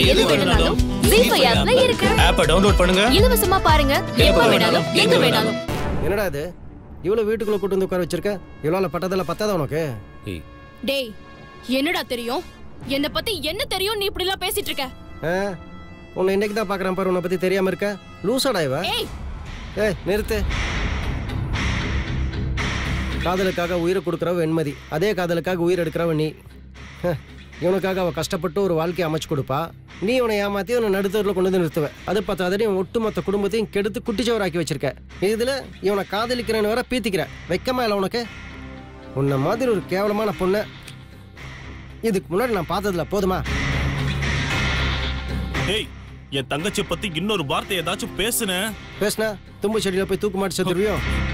எது வேணும்னாலும் ஜீ ஃபைவ் ஆப்ல இருக்கு ஆப்பை டவுன்லோட் பண்ணுங்க இலவசமா பாருங்க எப்ப வேணாலும் எங்க வேணாலும் என்னடா இது இவ்வளவு வீட்டுக்குள்ள கூட்டு வந்து உட்கார வச்சிருக்க இவ்வளவு பட்டதெல்லாம் பத்தாத உனக்கு ஏய் டேய் என்னடா தெரியும் என்ன பத்தி என்ன தெரியும் நீ இப்படி எல்லாம் பேசிட்டு இருக்க ஆ? உன்னை இன்னைக்கு தான் பாக்குறேன் பாரு உன்னை பத்தி தெரியாம இருக்க லூசாடா இவ ஏய் ஏய் நிறுத்து காதலுக்காக உயிரை கொடுக்குறவ வெண்மதி அதே காதலுக்காக உயிர் எடுக்கிறவ நீ ஹ, இவனுக்காக அவ கஷ்டப்பட்டு ஒரு வாழ்க்கையை அமைச்சு கொடுப்பா நீ இவனை ஏமாத்தி இவனை நடுத்தரில் கொண்டு வந்து நிறுத்துவ அது பார்த்தாதே இவன் ஒட்டுமொத்த குடும்பத்தையும் கெடுத்து குட்டிச்சவராக்கி வச்சிருக்க இதுல இவனை காதலிக்கிறேன்னு வேற பீத்திக்கிற வெக்கமா இல்லை உனக்கு உன்னை மாதிரி ஒரு கேவலமான பொண்ணை இதுக்கு முன்னாடி நான் பார்த்ததுல போதுமா டேய் என் தங்கச்சி பத்தி இன்னொரு வார்த்தை ஏதாச்சும் பேசுனேன் பேசுனா தும்பு செடியில போய் தூக்கு மாட்டி செத்துருவியோ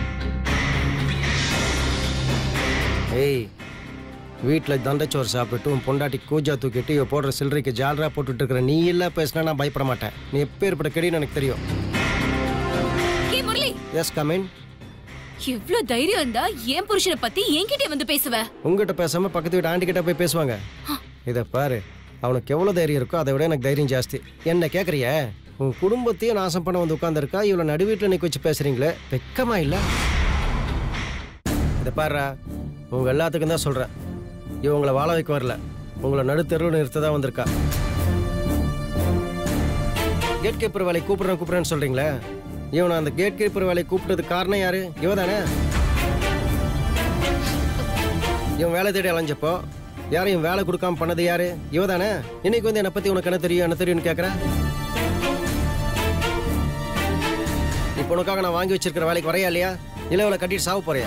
ஏய் வீட்டில் தண்டச்சோறு சாப்பிட்டு உன் பொண்டாட்டி கூஜா தூக்கிட்டு இவ போடுற சில்லறைக்கு ஜாலரா போட்டுட்டு இருக்கிற நீ இல்ல பேசினா நான் பயப்பட மாட்டேன் நீ எப்போ ஏற்பட்ட கெடின்னு எனக்கு தெரியும் ஹே முரளி எஸ் கமின் எவ்ளோ தைரியம் இருந்தா என் புருஷனை பத்தி என்கிட்ட வந்து பேசுவ உங்ககிட்ட பேசாம பக்கத்து வீட்டு ஆண்டி கிட்ட போய் பேசுவாங்க இதை பாரு அவனுக்கு எவ்வளோ தைரியம் இருக்கோ அதை விட எனக்கு தைரியம் ஜாஸ்தி என்ன கேட்குறிய உன் குடும்பத்தையும் நாசம் பண்ண வந்து உட்காந்துருக்கா இவ்வளோ நடுவீட்டில் நிற்க வச்சு பேசுறீங்களே வெக்கமா இல்லை இதை பாருடா உங்க எல்லாத்துக்கும் தான் சொல்கிறேன் இவங்களை வாழ வைக்க வரல உங்களை நடுத்தருவில் நிறுத்த தான் வந்திருக்கா கேட் கீப்பர் வேலை கூப்பிடுறேன் கூப்பிடுறேன்னு சொல்றீங்களே இவனை அந்த கேட் கீப்பர் வேலை கூப்பிட்டதுக்கு காரணம் யாரு இவ தானே இவன் வேலை தேடி அலைஞ்சப்போ யாரையும் வேலை கொடுக்காம பண்ணது யாரு இவ தானே இன்னைக்கு வந்து என்னை பத்தி உனக்கு என்ன தெரியும் என்ன தெரியும்னு கேட்குறேன் இப்போ உனக்காக நான் வாங்கி வச்சிருக்கிற வேலைக்கு வரையா இல்லையா இல்லை இவளை கட்டிட்டு சாவ போறியா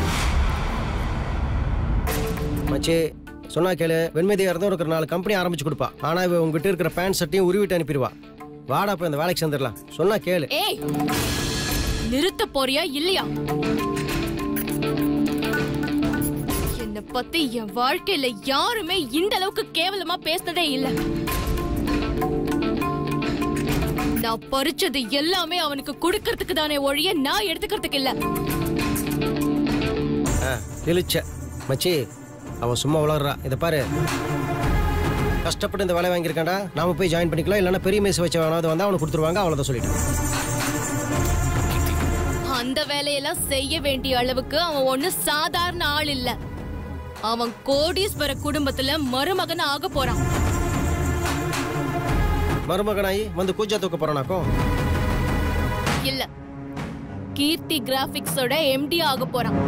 மச்சி சொன்னா கேளு வெண்மதியா இருந்தா உனக்கு ஒரு நாலு கம்பெனி ஆரம்பிச்சு கொடுப்பா ஆனா இவ உங்ககிட்ட இருக்கிற பேண்ட் ஷர்ட்டையும் உருவிட்டு அனுப்பிடுவா வாடா போய் இந்த வேலைக்கு சேர்ந்துடலாம் சொன்னா கேளு ஏய் நிறுத்த போறியா இல்லையா என்ன பத்தி என் வாழ்க்கையில யாருமே இந்த அளவுக்கு கேவலமா பேசினதே இல்ல நான் பறிச்சது எல்லாமே அவனுக்கு கொடுக்கறதுக்கு தானே ஒழிய நான் எடுத்துக்கிறதுக்கு இல்ல ஆ, இழுச்ச மச்சி அவன் சும்மா வளர்றா இதை பாரு கஷ்டப்பட்டு இந்த வேலை வாங்கியிருக்காண்டா நாம போய் ஜாயின் பண்ணிக்கலாம் இல்லைன்னா பெரிய மேசை வச்ச வேணாவது வந்தா அவனுக்கு கொடுத்துருவாங்க அவ்வளோதான் சொல்லிட்டேன் அந்த வேலையெல்லாம் செய்ய வேண்டிய அளவுக்கு அவன் ஒண்ணு சாதாரண ஆள் இல்ல அவன் கோடீஸ்வர குடும்பத்துல மருமகன் ஆக போறான் மருமகனாயி வந்து கூஜா தூக்க போறானாக்கும் இல்ல கீர்த்தி கிராபிக்ஸோட எம்டி ஆக போறான்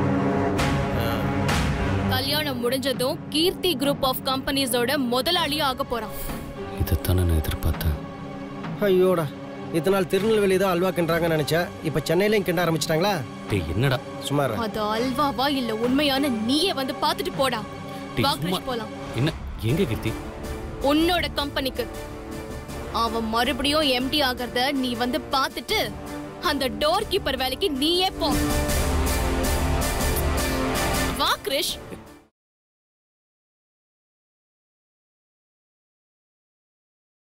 கல்யாணம் முடிஞ்சதும் கீர்த்தி குரூப் ஆஃப் கம்பெனிஸோட முதலாளி ஆக போறான் இதைத்தானே நான் எதிர்பார்த்தேன் ஐயோடா இத்தனை நாள் திருநெல்வேலி தான் அல்வா கிண்டுறாங்கன்னு நினைச்சேன் இப்போ சென்னையிலையும் கிண்ட ஆரம்பிச்சிட்டாங்களா டேய் என்னடா சுமார் அது அல்வாவா இல்ல உண்மையான நீயே வந்து பாத்துட்டு போடா டேய், வா சும்மா- கிருஷ் போலாம் என்ன எங்க கீர்த்தி உன்னோட கம்பெனிக்கு அவன் மறுபடியும் எம்டி ஆகிறத நீ வந்து பார்த்துட்டு அந்த டோர் கீப்பர் வேலைக்கு நீயே போ வா கிரிஷ்